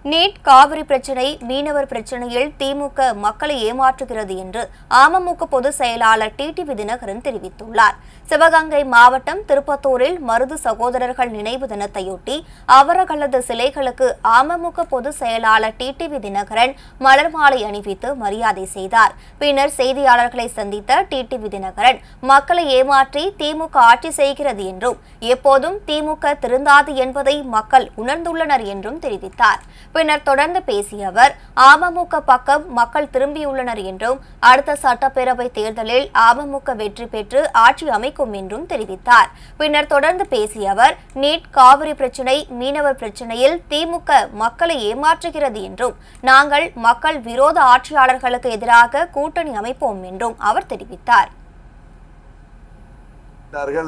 NEET Kaveri பிரச்சினை மீனவர் பிரச்சினையில் திமுக மக்களை ஏமாற்றுகிறது என்று அமமுக பொதுச் செயலாளர் டிடிவி தினகரன் தெரிவித்துள்ளார் சிவகங்கை மாவட்டம் திருப்பத்தூரில் மருது சகோதரர்கள் நினைவு தினத்தையொட்டி அவர்களது சிலைகளுக்கு அமமுக பொதுச் செயலாளர் டிடிவி தினகரன் மலர் மாலை அணிவித்து மரியாதை செய்தார் பின்னர் செய்தியாளர்களை சந்தித்த டிடிவி தினகரன் மக்களை ஏமாற்றி திமுக ஆட்சி செய்கிறது என்றும் எப்போதும் திமுக திருந்தாது என்பதை மக்கள் உணர்ந்துள்ளனர் என்றும் தெரிவித்தார் பின்னர் தொடர்ந்து பேசிய அவர் அமமுக பக்கம் மக்கள் திரும்பியுள்ளனர் என்றும் அடுத்த சட்டப்பேரவை தேர்தலில் அமமுக வெற்றி பெற்று ஆட்சி அமைக்கும் என்றும் தெரிவித்தார் பின்னர் தொடர்ந்து பேசிய அவர் நீட் காவிரி பிரச்சினை மீனவர் பிரச்சினையில் திமுக மக்களை ஏமாற்றுகிறது என்றும் நாங்கள் மக்கள் விரோத ஆட்சியாளர்களுக்கு எதிராக கூட்டணி அமைப்போம் என்றும் அவர் தெரிவித்தார் இருக்கிறார்கள்.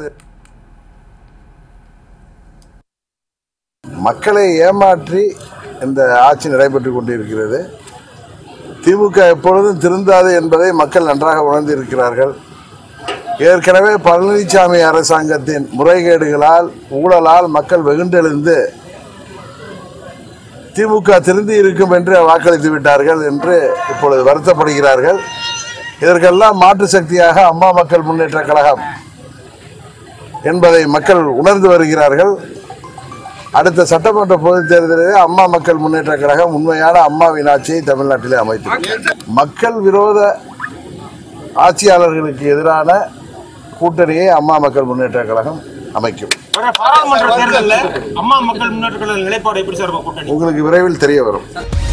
மக்களை ஏமாற்றி இந்த ஆட்சி நடைபெற்றுக் கொண்டிருக்கிறது திமுக எப்பொழுதும் திருந்தாது என்பதை மக்கள் நன்றாக உணர்ந்திருக்கிறார்கள் ஏற்கனவே பழனிசாமி அரசாங்கத்தின் முறைகேடுகளால் ஊழலால் மக்கள் வெகுண்டெழுந்து திமுக திருந்தி இருக்கும் என்று வாக்களித்து விட்டார்கள் என்று இப்பொழுது வருத்தப்படுகிறார்கள் இதற்கெல்லாம் மாற்று சக்தியாக அம்மா மக்கள் முன்னேற்ற கழகம் என்பதை மக்கள் உணர்ந்து வருகிறார்கள் அடுத்த சட்டமன்ற பொதுத் தேர்தலிலே அம்மா மக்கள் முன்னேற்ற கழகம் உண்மையான அம்மாவின் ஆட்சியை தமிழ்நாட்டிலே அமைத்தது மக்கள் விரோத ஆட்சியாளர்களுக்கு எதிரான கூட்டணியை அம்மா மக்கள் முன்னேற்ற கழகம் அமைக்கும் வர பாராளுமன்ற தேர்தலில் அம்மா மக்கள் முன்னேற்ற கழக நிலைப்பாடு எப்படி சார் இருக்கும் கூட்டணி உங்களுக்கு விரைவில் தெரிய வரும்